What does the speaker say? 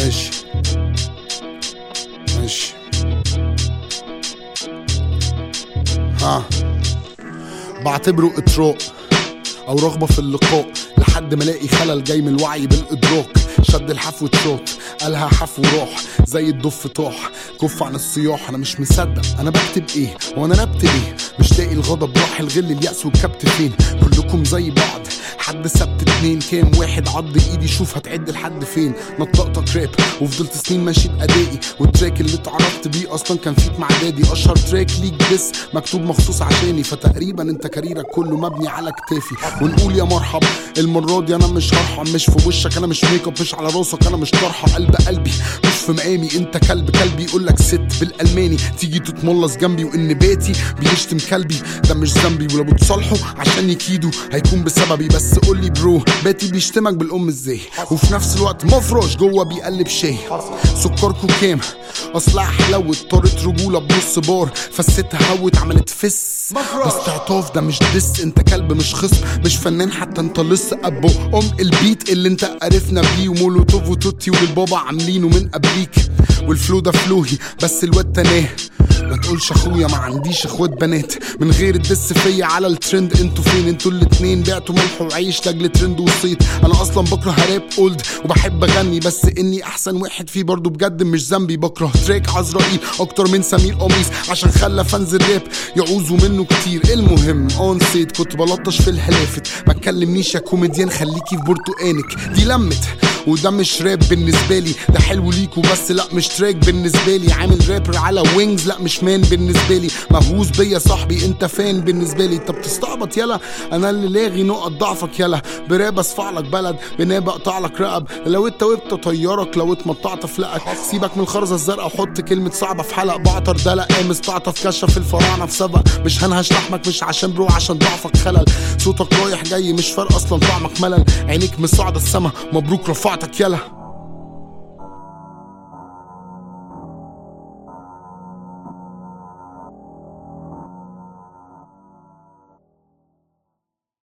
ماشي ماشي ها بعتبره اطراء او رغبه في اللقاء لحد ما الاقي خلل جاي من الوعي بالادراك شد الحف وتشوت قالها حف وراح زي الدف طاح كف عن الصياح انا مش مصدق انا بكتب ايه وانا نبت ليه مش لاقي الغضب راح الغل اليأس والكبت فين كلكم زي بعض حد سبت اتنين كام واحد عض ايدي شوف هتعد لحد فين نطقتك راب وفضلت سنين ماشي بادائي والتراك اللي اتعرفت بيه اصلا كان فيك مع دادي اشهر تراك ليك دس مكتوب مخصوص عشاني فتقريبا انت كاريرك كله مبني على كتافي ونقول يا مرحب المره دي انا مش هرحم مش في وشك انا مش ميك اب مش على راسك انا مش طرحه قلب قلبي مش في مقامي انت كلب كلبي يقول لك ست بالالماني تيجي تتملص جنبي وان بيتي بيشتم كلبي ده مش ذنبي ولو بتصالحه عشان يكيدوا هيكون بسببي بس قول لي برو باتي بيشتمك بالام ازاي وفي نفس الوقت مفرش جوه بيقلب شاي سكركو كام اصلها حلوت طارت رجوله بنص بار فستها هوت عملت فس بس تعطاف ده مش دس انت كلب مش خصم مش فنان حتى انت لسه ابو ام البيت اللي انت عرفنا بيه ومولوتوف وتوتي وللبابا عاملينه من قبليك والفلو ده فلوهي بس الواد تناه ما تقولش اخويا ما عنديش اخوات بنات من غير الدس فيا على الترند انتوا فين انتوا الاتنين بعتوا ملح وعيش لاجل ترند وصيت انا اصلا بكره راب اولد وبحب اغني بس اني احسن واحد فيه برضو بجد مش ذنبي بكره تراك عزرائيل اكتر من سمير قميص عشان خلى فانز الراب يعوزوا منه كتير المهم اون سيت كنت بلطش في الحلافت ما تكلمنيش يا كوميديان خليكي في برتقانك دي لمت وده مش راب بالنسبه لي ده حلو ليكوا بس لا مش تراك بالنسبه لي عامل رابر على وينجز لا مش مان بالنسبه لي مهووس بيا صاحبي انت فان بالنسبه لي طب تستعبط يلا انا اللي لاغي نقط ضعفك يلا براب اصفع لك بلد بناب اقطع لك رقب لو انت وقفت طيارك لو اتمطعت فلقك سيبك من الخرزه الزرقاء وحط كلمه صعبه في حلق بعطر ده لا مستعطف كشف الفراعنه في سبق مش هنهش لحمك مش عشان برو عشان ضعفك خلل صوتك رايح جاي مش فارق اصلا طعمك ملل عينيك مصعده السما مبروك رفعتك يلا